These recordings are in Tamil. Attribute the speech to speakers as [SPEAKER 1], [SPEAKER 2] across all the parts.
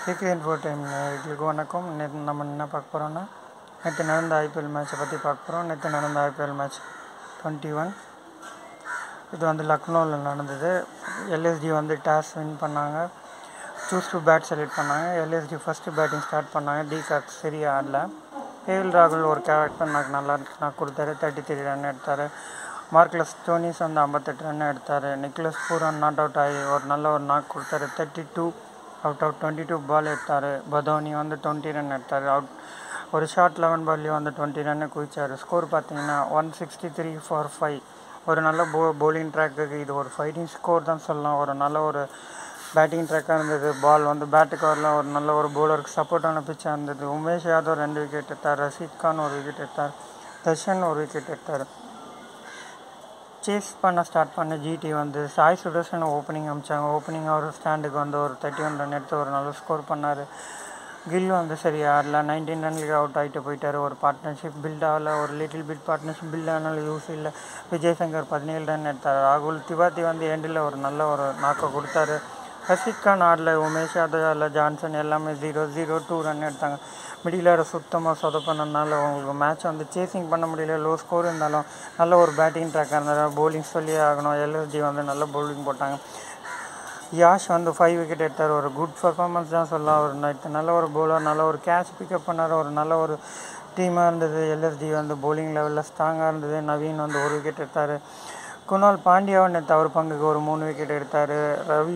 [SPEAKER 1] கேகேஎன் ஃபோர் டைம் எங்களுக்கு வணக்கம் நேற்று நம்ம என்ன பார்க்க போகிறோன்னா நேற்று நடந்த ஐபிஎல் மேட்ச்சை பற்றி பார்க்க போகிறோம் நேற்று நடந்த ஐபிஎல் மேட்ச் டுவெண்ட்டி ஒன் இது வந்து லக்னோவில் நடந்தது எல்எஸ்டி வந்து டாஸ் வின் பண்ணாங்க சூஸ் டு பேட் செலக்ட் பண்ணாங்க எல்எஸ்டி ஃபஸ்ட்டு பேட்டிங் ஸ்டார்ட் பண்ணாங்க டி காக் சரியாக ஆடல கேஎல் ராகுல் ஒரு கேரக்டர் నాకు நல்லா நான் கொடுத்தாரு தேர்ட்டி த்ரீ ரன் எடுத்தார் மார்க்லஸ் டோனிஸ் வந்து ஐம்பத்தெட்டு ரன் எடுத்தார் நிக்லஸ் பூரன் நாட் அவுட் ஆகி ஒரு நல்ல ஒரு நாக் கொடுத்தாரு thirty two out of twenty two ball எடுத்தார் பதோனி வந்து டுவெண்ட்டி ரன் எடுத்தார் அவுட் ஒரு ஷார்ட் லெவன் பால்லையும் வந்து டுவெண்ட்டி ரன்னு குவிச்சார் ஸ்கோர் பார்த்தீங்கன்னா one sixty three for five ஒரு நல்ல போ பவுலிங் ட்ராக்குக்கு இது ஒரு ஃபைட்டிங் ஸ்கோர் தான் சொல்லலாம் ஒரு நல்ல ஒரு பேட்டிங் ட்ராக்காக இருந்தது பால் வந்து பேட்டுக்கு வரல ஒரு நல்ல ஒரு பவுலருக்கு சப்போர்ட்டான பிச்சாக இருந்தது உமேஷ் யாதவ் ரெண்டு விக்கெட் எடுத்தார் ரஷீத் கான் ஒரு விக்கெட் எடுத்தார் தர்ஷன் ஒரு விக்கெட் எடுத்தார் சேஸ் பண்ண ஸ்டார்ட் பண்ண ஜிடி வந்து சாய் சுதர்ஷன் ஓப்பனிங் அமிச்சாங்க ஓப்பனிங் அவர் ஸ்டாண்டுக்கு வந்து ஒரு தேர்ட்டி ஒன் ரன் எடுத்து ஒரு நல்ல ஸ்கோர் பண்ணார் கில் வந்து சரி ஆடல நைன்டீன் ரன்லுக்கு அவுட் ஆகிட்டு போயிட்டார் ஒரு பார்ட்னர்ஷிப் பில்ட் ஆகல ஒரு லிட்டில் பிட் பார்ட்னர்ஷிப் பில்ட் ஆனாலும் யூஸ் இல்லை விஜய் சங்கர் பதினேழு ரன் எடுத்தார் ராகுல் திவாத்தி வந்து எண்டில் ஒரு நல்ல ஒரு நாக்கை கொடுத்தாரு ரஷீத் கான் ஆடல உமேஷ் யாதவ் ஆடல ஜான்சன் எல்லாமே ஜீரோ ஜீரோ டூ ரன் எடுத்தாங்க மிடில் ஆட சுத்தமாக சொதப்பினதுனால உங்களுக்கு மேட்ச் வந்து சேசிங் பண்ண முடியல லோ ஸ்கோர் இருந்தாலும் நல்ல ஒரு பேட்டிங் ட்ராக்காக இருந்தாலும் பவுலிங் சொல்லியே ஆகணும் எல்எஸ்டி வந்து நல்ல பவுலிங் போட்டாங்க யாஷ் வந்து ஃபைவ் விக்கெட் எடுத்தார் ஒரு குட் பர்ஃபார்மன்ஸ் தான் சொல்லலாம் ஒரு நைட்டு நல்ல ஒரு பவுலர் நல்ல ஒரு கேட்ச் பிக்கப் பண்ணார் ஒரு நல்ல ஒரு டீமாக இருந்தது எல்எஸ்டி வந்து பவுலிங் லெவலில் ஸ்ட்ராங்காக இருந்தது நவீன் வந்து ஒரு விக்கெட் எடுத்தார் குணால் பாண்டியாவும் நேற்று அவர் பங்குக்கு ஒரு மூணு விக்கெட் எடுத்தார் ரவி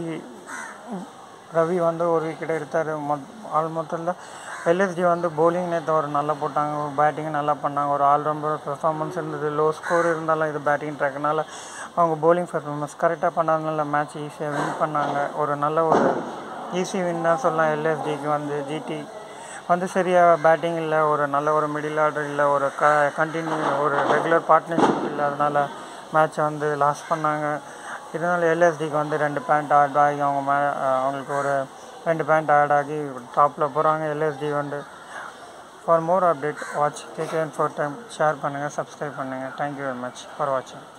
[SPEAKER 1] ரவி வந்து ஒரு விக்கெட் எடுத்தார் மொத் ஆல் மொத்தத்தில் எல்எஸ்டி வந்து பவுலிங் நேற்று ஒரு நல்லா போட்டாங்க பேட்டிங் நல்லா பண்ணாங்க ஒரு ஆல்ரவுண்டர் பெர்ஃபார்மன்ஸ் இருந்தது லோ ஸ்கோர் இருந்தாலும் இது பேட்டிங் ட்ராக்னால அவங்க பவுலிங் பெர்ஃபார்மன்ஸ் கரெக்டாக பண்ணாதனால மேட்ச் ஈஸியாக வின் பண்ணாங்க ஒரு நல்ல ஒரு ஈஸி வின் தான் சொல்லலாம் எல்எஸ்டிக்கு வந்து ஜிடி வந்து சரியாக பேட்டிங் இல்லை ஒரு நல்ல ஒரு மிடில் ஆர்டர் இல்லை ஒரு க கண்டினியூ ஒரு ரெகுலர் பார்ட்னர்ஷிப் இல்லை அதனால் மேட்ச்சை வந்து லாஸ் பண்ணாங்க இதனால் எல்எஸ்டிக்கு வந்து ரெண்டு பேண்ட் ஆட் ஆகி அவங்க மே அவங்களுக்கு ஒரு ரெண்டு பேண்ட் ஆட் ஆகி டாப்பில் போகிறாங்க எல்எஸ்டி வந்து for more update watch KKN for time share பண்ணுங்கள் சப்ஸ்கிரைப் பண்ணுங்கள் தேங்க்யூ வெரி மச் ஃபார் வாட்சிங்